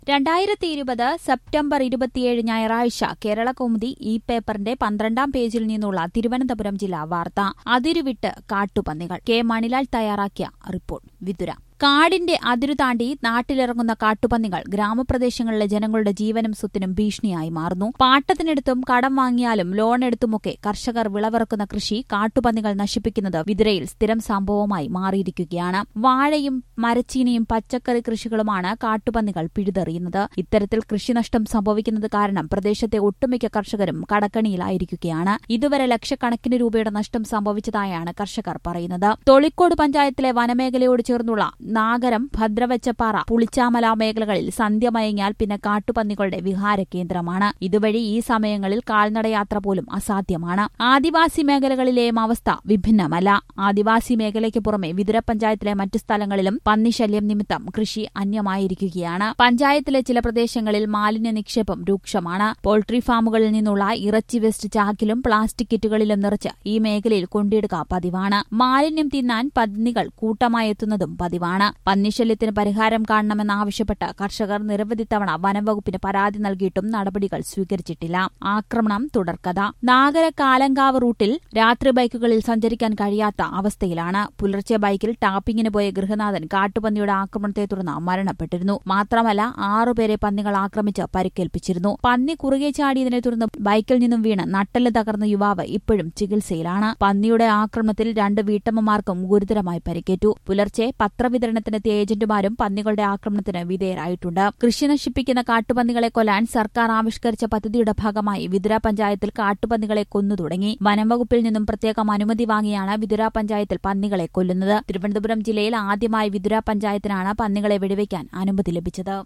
രണ്ടായിരത്തി ഇരുപത് സെപ്റ്റംബർ ഇരുപത്തിയേഴ് ഞായറാഴ്ച കേരള കൗമുദി ഈ പേപ്പറിന്റെ പന്ത്രണ്ടാം പേജിൽ നിന്നുള്ള തിരുവനന്തപുരം ജില്ലാ വാർത്ത അതിരുവിട്ട് കാട്ടുപന്നികൾ കെ മണിലാൽ തയ്യാറാക്കിയ റിപ്പോർട്ട് വിതുര കാടിന്റെ അതിരു താണ്ടി നാട്ടിലിറങ്ങുന്ന കാട്ടുപന്നികൾ ഗ്രാമപ്രദേശങ്ങളിലെ ജനങ്ങളുടെ ജീവനും സ്വത്തിനും ഭീഷണിയായി മാറുന്നു പാട്ടത്തിനെടുത്തും കടം വാങ്ങിയാലും ലോൺ എടുത്തുമൊക്കെ കർഷകർ വിളവിറക്കുന്ന കൃഷി കാട്ടുപന്നികൾ നശിപ്പിക്കുന്നത് വിതുരയിൽ സ്ഥിരം സംഭവമായി മാറിയിരിക്കുകയാണ് വാഴയും മരച്ചീനിയും പച്ചക്കറി കൃഷികളുമാണ് കാട്ടുപന്നികൾ പിഴുതെറിയുന്നത് ഇത്തരത്തിൽ കൃഷിനഷ്ടം സംഭവിക്കുന്നത് കാരണം പ്രദേശത്തെ ഒട്ടുമിക്ക കർഷകരും കടക്കണിയിലായിരിക്കുകയാണ് ഇതുവരെ ലക്ഷക്കണക്കിന് രൂപയുടെ നഷ്ടം സംഭവിച്ചതായാണ് കർഷകർ പറയുന്നത് തൊളിക്കോട് പഞ്ചായത്തിലെ വനമേഖലയോട് ചേർന്നുള്ള നാഗരം ഭദ്രവച്ചപ്പാറ പുളിച്ചാമല മേഖലകളിൽ സന്ധ്യ മയങ്ങിയാൽ പിന്നെ കാട്ടുപന്നികളുടെ വിഹാര കേന്ദ്രമാണ് ഇതുവഴി ഈ സമയങ്ങളിൽ കാൽനടയാത്ര പോലും അസാധ്യമാണ് ആദിവാസി മേഖലകളിലെയും അവസ്ഥ വിഭിന്നമല്ല ആദിവാസി മേഖലയ്ക്ക് പുറമെ വിതുര പഞ്ചായത്തിലെ മറ്റു സ്ഥലങ്ങളിലും പന്നിശല്യം നിമിത്തം കൃഷി അന്യമായിരിക്കുകയാണ് പഞ്ചായത്തിലെ ചില പ്രദേശങ്ങളിൽ മാലിന്യ നിക്ഷേപം രൂക്ഷമാണ് പോൾട്രി ഫാമുകളിൽ നിന്നുള്ള ഇറച്ചി വേസ്റ്റ് ചാക്കിലും പ്ലാസ്റ്റിക് കിറ്റുകളിലും നിറച്ച് ഈ മേഖലയിൽ കൊണ്ടിടുക പതിവാണ് മാലിന്യം തിന്നാൻ പന്നികൾ കൂട്ടമായി എത്തുന്നതും പതിവാണ് പന്നിശല്യത്തിന് പരിഹാരം കാണണമെന്നാവശ്യപ്പെട്ട് കർഷകർ നിരവധി തവണ വനംവകുപ്പിന് പരാതി നൽകിയിട്ടും നടപടികൾ സ്വീകരിച്ചിട്ടില്ല ആക്രമണം തുടർക്കഥ നാഗര കാലങ്കാവ് റൂട്ടിൽ രാത്രി ബൈക്കുകളിൽ സഞ്ചരിക്കാൻ കഴിയാത്ത അവസ്ഥയിലാണ് പുലർച്ചെ ബൈക്കിൽ ടാപ്പിങ്ങിന് പോയ ഗൃഹനാഥൻ കാട്ടുപന്നിയുടെ ആക്രമണത്തെ തുടർന്ന് മരണപ്പെട്ടിരുന്നു മാത്രമല്ല ആറുപേരെ പന്നികൾ ആക്രമിച്ച് പരിക്കേൽപ്പിച്ചിരുന്നു പന്നി കുറുകെ ചാടിയതിനെ തുടർന്ന് ബൈക്കിൽ നിന്നും വീണ് നട്ടല് തകർന്ന യുവാവ് ഇപ്പോഴും ചികിത്സയിലാണ് പന്നിയുടെ ആക്രമണത്തിൽ രണ്ട് വീട്ടമ്മമാർക്കും ഗുരുതരമായി പരിക്കേറ്റു പുലർച്ചെ പത്രവിതരണത്തിനെത്തിയ ഏജന്റുമാരും പന്നികളുടെ ആക്രമണത്തിന് വിധേയരായിട്ടുണ്ട് കൃഷി നശിപ്പിക്കുന്ന കാട്ടുപന്നികളെ കൊല്ലാൻ സർക്കാർ ആവിഷ്കരിച്ച പദ്ധതിയുടെ ഭാഗമായി വിതുര പഞ്ചായത്തിൽ കാട്ടുപന്നികളെ കൊന്നു തുടങ്ങി വനംവകുപ്പിൽ നിന്നും പ്രത്യേകം അനുമതി വാങ്ങിയാണ് വിതുര പഞ്ചായത്തിൽ പന്നികളെ കൊല്ലുന്നത് തിരുവനന്തപുരം ജില്ലയിൽ ആദ്യമായി വിതുര പഞ്ചായത്തിനാണ് പന്നികളെ വെടിവെക്കാൻ അനുമതി ലഭിച്ചത്